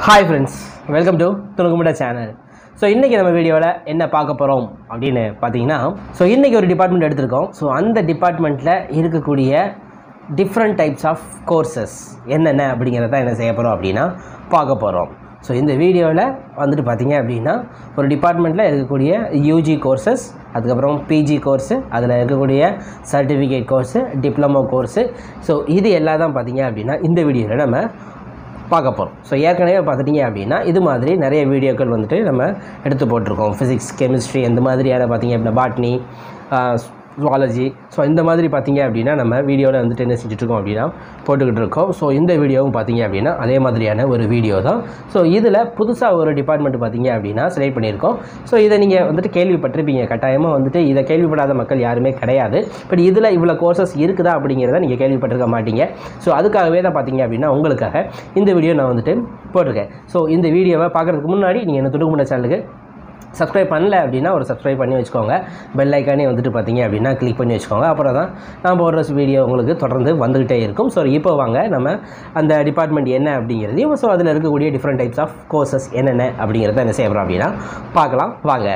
hi friends welcome to துணுக்குமுட channel so இன்றைக்கி நம்ம வீடியோவில் என்ன பார்க்க போகிறோம் அப்படின்னு பார்த்தீங்கன்னா ஸோ இன்றைக்கி ஒரு டிபார்ட்மெண்ட் எடுத்திருக்கோம் ஸோ அந்த டிபார்ட்மெண்ட்டில் இருக்கக்கூடிய டிஃப்ரெண்ட் டைப்ஸ் ஆஃப் கோர்சஸ் என்னென்ன அப்படிங்கிறத என்ன செய்ய போகிறோம் அப்படின்னா பார்க்க போகிறோம் ஸோ இந்த வீடியோவில் வந்துட்டு பார்த்தீங்க அப்படின்னா ஒரு டிபார்ட்மெண்ட்டில் இருக்கக்கூடிய யூஜி கோர்சஸ் அதுக்கப்புறம் பிஜி கோர்ஸு அதில் இருக்கக்கூடிய certificate course diploma course so இது எல்லாம் தான் பார்த்தீங்க அப்படின்னா இந்த வீடியோவில் நம்ம பார்க்க போகிறோம் ஸோ ஏற்கனவே பார்த்துட்டிங்க அப்படின்னா இது மாதிரி நிறைய வீடியோக்கள் வந்துட்டு நம்ம எடுத்து போட்டிருக்கோம் ஃபிசிக்ஸ் கெமிஸ்ட்ரி இந்த மாதிரியான பார்த்தீங்க அப்படின்னா பாட்னி ஜுவாலஜி ஸோ இந்த மாதிரி பார்த்தீங்க அப்படின்னா நம்ம வீடியோவில் வந்துட்டு என்ன செஞ்சுட்ருக்கோம் அப்படின்னா போட்டுக்கிட்டு இருக்கோம் ஸோ இந்த வீடியோவும் பார்த்தீங்க அப்படின்னா அதே மாதிரியான ஒரு வீடியோ தான் ஸோ இதில் புதுசாக ஒரு டிபார்ட்மெண்ட் பார்த்தீங்க அப்படின்னா செலக்ட் பண்ணியிருக்கோம் ஸோ இதை நீங்கள் வந்துட்டு கேள்விப்பட்டிருப்பீங்க கட்டாயமாக வந்துட்டு இதை கேள்விப்படாத மக்கள் யாருமே கிடையாது பட் இதில் இவ்வளோ கோர்சஸ் இருக்குதா அப்படிங்கிறத நீங்கள் கேள்விப்பட்டிருக்க மாட்டீங்க ஸோ அதுக்காகவே தான் பார்த்தீங்க அப்படின்னா உங்களுக்காக இந்த வீடியோ நான் வந்துட்டு போட்டிருக்கேன் ஸோ இந்த வீடியோவை பார்க்குறதுக்கு முன்னாடி நீங்கள் என்ன துடுக்குமுட சேனலுக்கு சப்ஸ்கிரைப் பண்ணல அப்படின்னா ஒரு சப்ஸ்கிரைப் பண்ணி வச்சுக்கோங்க பெல் ஐக்கானே வந்துட்டு பார்த்தீங்க அப்படின்னா கிளிக் பண்ணி வச்சுக்கோங்க அப்புறம் தான் நான் போடுற வீடியோ உங்களுக்கு தொடர்ந்து வந்துக்கிட்டே இருக்கும் ஸோ இப்போ வாங்க நம்ம அந்த டிபார்ட்மெண்ட் என்ன அப்படிங்கிறதையும் ஸோ அதில் இருக்கக்கூடிய டிஃப்ரெண்ட் டைப்ஸ் ஆஃப் கோர்சஸ் என்னென்ன அப்படிங்கிறத என்ன செய்யறோம் அப்படின்னா பார்க்கலாம் வாங்க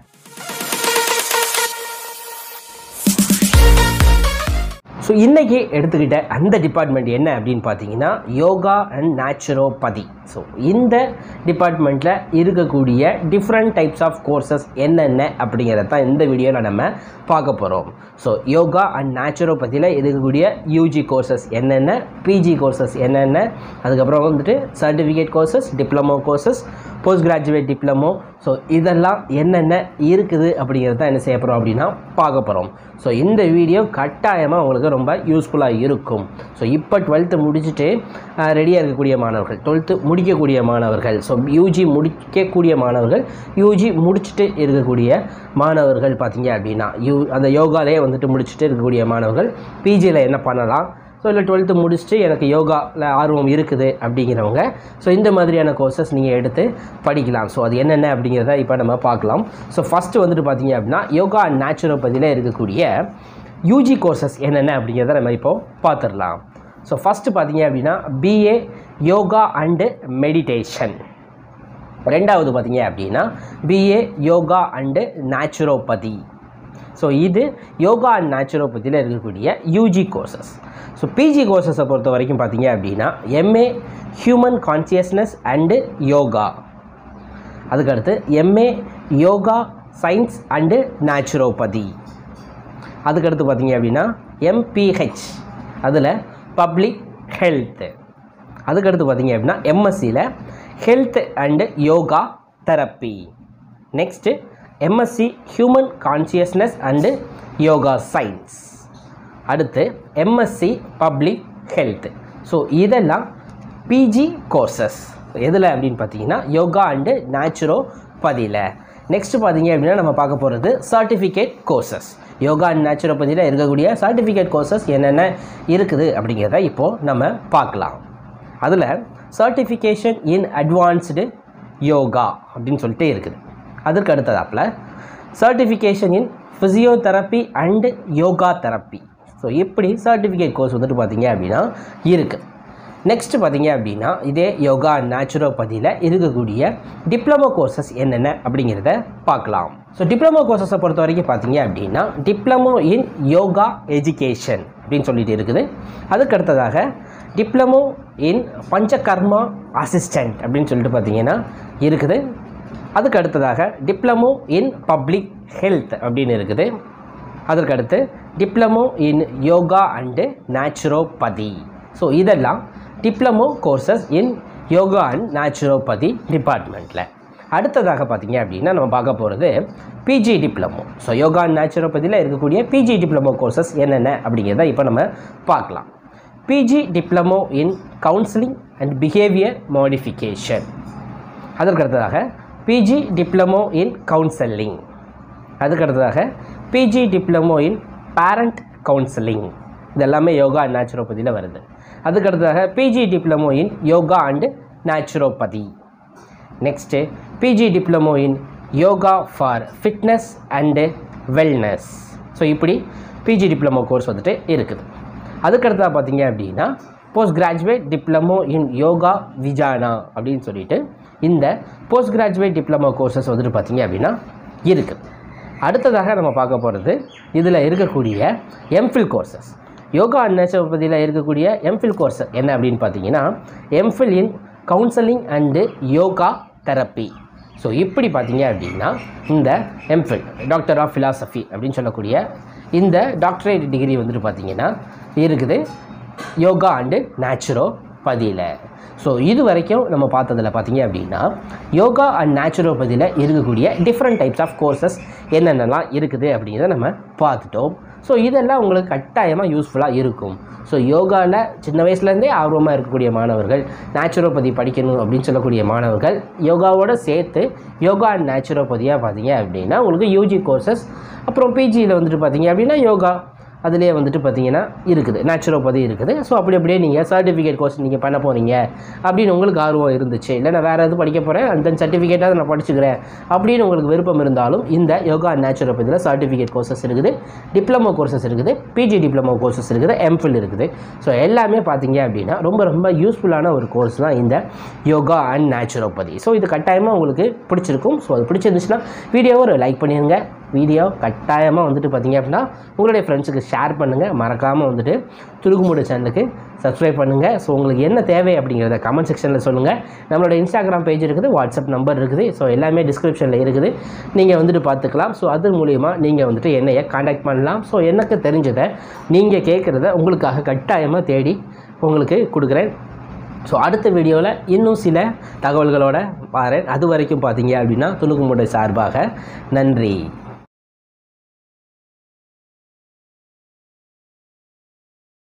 ஸோ இன்றைக்கி எடுத்துக்கிட்ட அந்த டிபார்ட்மெண்ட் என்ன அப்படின்னு பார்த்தீங்கன்னா யோகா அண்ட் நேச்சுரோபதி ஸோ இந்த டிபார்ட்மெண்ட்டில் இருக்கக்கூடிய டிஃப்ரெண்ட் டைப்ஸ் ஆஃப் கோர்சஸ் என்னென்ன அப்படிங்கிறத தான் இந்த வீடியோவில் நம்ம பார்க்க போகிறோம் ஸோ யோகா அண்ட் நேச்சுரோபதியில் இருக்கக்கூடிய யூஜி கோர்சஸ் என்னென்ன பிஜி கோர்சஸ் என்னென்ன அதுக்கப்புறம் வந்துட்டு certificate courses diploma courses post graduate diploma so இதெல்லாம் என்னென்ன இருக்குது அப்படிங்கிறது தான் என்ன செய்ய போகிறோம் அப்படின்னா பார்க்க போகிறோம் ஸோ இந்த வீடியோ கட்டாயமாக உங்களுக்கு ரொம்ப யூஸ்ஃபுல்லாக இருக்கும் ஸோ இப்போ டுவெல்த்து முடிச்சுட்டு ரெடியாக இருக்கக்கூடிய மாணவர்கள் டுவெல்த்து முடிக்கக்கூடிய மாணவர்கள் ஸோ யூஜி முடிக்கக்கூடிய மாணவர்கள் யூஜி முடிச்சுட்டு இருக்கக்கூடிய மாணவர்கள் பார்த்தீங்க அப்படின்னா யூ அந்த யோகாலே வந்துட்டு முடிச்சுட்டு இருக்கக்கூடிய மாணவர்கள் பிஜியில் என்ன பண்ணலாம் ஸோ இல்லை டுவெல்த்து முடிச்சுட்டு எனக்கு யோகாவில் ஆர்வம் இருக்குது அப்படிங்கிறவங்க ஸோ இந்த மாதிரியான கோர்சஸ் நீங்கள் எடுத்து படிக்கலாம் ஸோ அது என்னென்ன அப்படிங்கிறத இப்போ நம்ம பார்க்கலாம் ஸோ ஃபஸ்ட்டு வந்துட்டு பார்த்தீங்க அப்படின்னா யோகா அண்ட் நேச்சுரோபதியில் இருக்கக்கூடிய யூஜி கோர்சஸ் என்னென்ன அப்படிங்கிறத நம்ம இப்போது பார்த்துடலாம் ஸோ ஃபஸ்ட்டு பார்த்தீங்க அப்படின்னா பிஏ யோகா அண்டு மெடிடேஷன் ரெண்டாவது பார்த்தீங்க அப்படின்னா BA yoga and naturopathy so இது யோகா அண்ட் நேச்சுரோபதியில் இருக்கக்கூடிய யூஜி கோர்சஸ் ஸோ பிஜி கோர்சஸை பொறுத்த வரைக்கும் பார்த்தீங்க அப்படின்னா MA human consciousness and yoga அதுக்கடுத்து MA yoga science and naturopathy அதுக்கடுத்து பார்த்தீங்க அப்படின்னா எம்பிஹெச் அதில் பப்ளிக் ஹெல்த்து அதுக்கடுத்து பார்த்தீங்க அப்படின்னா எம்எஸ்சியில் health and yoga therapy next MSc human consciousness and yoga science அடுத்து எம்எஸ்சி பப்ளிக் ஹெல்த் ஸோ இதெல்லாம் பிஜி கோர்சஸ் எதில் அப்படின்னு பார்த்தீங்கன்னா யோகா அண்டு நேச்சுரோ பதியில் நெக்ஸ்ட் பார்த்தீங்க அப்படின்னா நம்ம பார்க்க போகிறது சர்டிஃபிகேட் கோர்சஸ் யோகா அண்ட் நேச்சுரோபதியில் இருக்கக்கூடிய சர்டிஃபிகேட் கோர்சஸ் என்னென்ன இருக்குது அப்படிங்கிறத இப்போது நம்ம பார்க்கலாம் அதில் சர்டிஃபிகேஷன் இன் அட்வான்ஸ்டு யோகா அப்படின்னு சொல்லிட்டு இருக்குது அதற்கு அடுத்ததாப்பில் certification in physiotherapy and yoga therapy so இப்படி சர்டிஃபிகேட் கோர்ஸ் வந்துட்டு பார்த்தீங்க அப்படின்னா இருக்குது நெக்ஸ்ட் பார்த்தீங்க அப்படின்னா இதே யோகா அண்ட் நேச்சுரோபதியில் இருக்கக்கூடிய டிப்ளமோ கோர்சஸ் என்னென்ன அப்படிங்கிறத பார்க்கலாம் ஸோ டிப்ளமோ கோர்சஸை பொறுத்த வரைக்கும் பார்த்தீங்க அப்படின்னா டிப்ளமோ இன் யோகா எஜுகேஷன் அப்படின்னு சொல்லிட்டு இருக்குது அதுக்கு அடுத்ததாக டிப்ளமோ இன் பஞ்சகர்மா அசிஸ்டண்ட் அப்படின்னு சொல்லிட்டு பார்த்தீங்கன்னா இருக்குது அதுக்கு அடுத்ததாக டிப்ளமோ இன் பப்ளிக் ஹெல்த் அப்படின்னு இருக்குது அதற்கு அடுத்து diploma in yoga and naturopathy so இதெல்லாம் diploma courses in yoga and naturopathy டிபார்ட்மெண்ட்டில் அடுத்ததாக பார்த்தீங்க அப்படின்னா நம்ம பார்க்க போகிறது PG diploma so yoga and நேச்சுரோபதியில் இருக்கக்கூடிய பிஜி டிப்ளமோ கோர்சஸ் என்னென்ன அப்படிங்கிறத இப்போ நம்ம பார்க்கலாம் PG diploma in counselling and behaviour modification அதற்கு அடுத்ததாக பிஜி டிப்ளமோ இன் கவுன்சலிங் அதுக்கு அடுத்ததாக PG diploma in parent counselling இது எல்லாமே யோகா அண்ட் நேச்சுரோபதியில் வருது அதுக்கு அடுத்ததாக PG diploma in yoga and naturopathy next PG diploma in yoga for fitness and wellness so இப்படி பிஜி டிப்ளமோ கோர்ஸ் வந்துட்டு இருக்குது அதுக்கடுத்ததாக பார்த்தீங்க அப்படின்னா post graduate diploma in yoga Vijnana அப்படின்னு சொல்லிட்டு இந்த போஸ்ட் கிராஜுவேட் டிப்ளமோ கோர்சஸ் வந்துட்டு பார்த்தீங்க அப்படின்னா இருக்குது அடுத்ததாக நம்ம பார்க்க போகிறது இதில் இருக்கக்கூடிய எம்ஃபில் கோர்சஸ் யோகா அண்ட் நேச்சுரோபதியில் இருக்கக்கூடிய எம்ஃபில் கோர்ஸ் என்ன அப்படின்னு பார்த்தீங்கன்னா MPhil in counselling and yoga therapy so இப்படி பார்த்தீங்க அப்படின்னா இந்த எம்ஃபில் டாக்டர் ஆஃப் ஃபிலாசபி அப்படின்னு சொல்லக்கூடிய இந்த டாக்டரேட் டிகிரி வந்துட்டு பார்த்தீங்கன்னா இருக்குது யோகா அண்டு நேச்சுரோ பதியில் ஸோ இது வரைக்கும் நம்ம பார்த்ததில் பார்த்தீங்க அப்படின்னா யோகா அண்ட் நேச்சுரோபதியில் இருக்கக்கூடிய டிஃப்ரெண்ட் டைப்ஸ் ஆஃப் கோர்சஸ் என்னென்னலாம் இருக்குது அப்படிங்கிறத நம்ம பார்த்துட்டோம் ஸோ இதெல்லாம் உங்களுக்கு கட்டாயமாக யூஸ்ஃபுல்லாக இருக்கும் ஸோ யோகாவில் சின்ன வயசுலேருந்தே ஆர்வமாக இருக்கக்கூடிய மாணவர்கள் நேச்சுரோபதி படிக்கணும் அப்படின்னு சொல்லக்கூடிய மாணவர்கள் யோகாவோட சேர்த்து யோகா அண்ட் நேச்சுரோபதியாக பார்த்தீங்க அப்படின்னா உங்களுக்கு யூஜி கோர்சஸ் அப்புறம் பிஜியில் வந்துட்டு பார்த்தீங்க அப்படின்னா யோகா அதுலேயே வந்துட்டு பார்த்தீங்கன்னா இருக்குது நேச்சுரோபதி இருக்குது ஸோ அப்படி அப்படியே நீங்கள் சர்டிஃபிகேட் கோர்ஸ் நீங்கள் பண்ண போகிறீங்க அப்படின்னு உங்களுக்கு ஆர்வம் இருந்துச்சு இல்லை நான் வேறு எதுவும் படிக்க போகிறேன் அந்த சர்டிஃபிகேட்டாக நான் படிச்சுக்கிறேன் அப்படின்னு உங்களுக்கு விருப்பம் இருந்தாலும் இந்த யோகா அண்ட் நேச்சுரோபதியில் சர்டிஃபிகேட் கோர்சஸ் இருக்குது டிப்ளமோ கோர்சஸ் இருக்குது பிஜி டிப்ளமோ கோர்சஸ் இருக்குது எம்ஃபில் இருக்குது ஸோ எல்லாமே பார்த்தீங்க அப்படின்னா ரொம்ப ரொம்ப யூஸ்ஃபுல்லான ஒரு கோர்ஸ் தான் இந்த யோகா அண்ட் நேச்சுரோபதி ஸோ இது கட்டாயமாக உங்களுக்கு பிடிச்சிருக்கும் ஸோ அது பிடிச்சிருந்துச்சுன்னா வீடியோவை ஒரு லைக் பண்ணிடுங்க வீடியோ கட்டாயமாக வந்துட்டு பார்த்தீங்க அப்படின்னா உங்களுடைய ஃப்ரெண்ட்ஸுக்கு ஷேர் பண்ணுங்கள் மறக்காமல் வந்துட்டு துருகுமுடு சேனலுக்கு சப்ஸ்கிரைப் பண்ணுங்கள் ஸோ உங்களுக்கு என்ன தேவை அப்படிங்கிறத கமெண்ட் செக்ஷனில் சொல்லுங்கள் நம்மளோட இன்ஸ்டாகிராம் பேஜ் இருக்குது வாட்ஸ்அப் நம்பர் இருக்குது ஸோ எல்லாமே டிஸ்கிரிப்ஷனில் இருக்குது நீங்கள் வந்துட்டு பார்த்துக்கலாம் ஸோ அது மூலிமா நீங்கள் வந்துட்டு என்னைய காண்டாக்ட் பண்ணலாம் ஸோ எனக்கு தெரிஞ்சதை நீங்கள் கேட்குறத உங்களுக்காக கட்டாயமாக தேடி உங்களுக்கு கொடுக்குறேன் ஸோ அடுத்த வீடியோவில் இன்னும் சில தகவல்களோட பாருன் அது வரைக்கும் பார்த்தீங்க அப்படின்னா துணுக்குமுடை சார்பாக நன்றி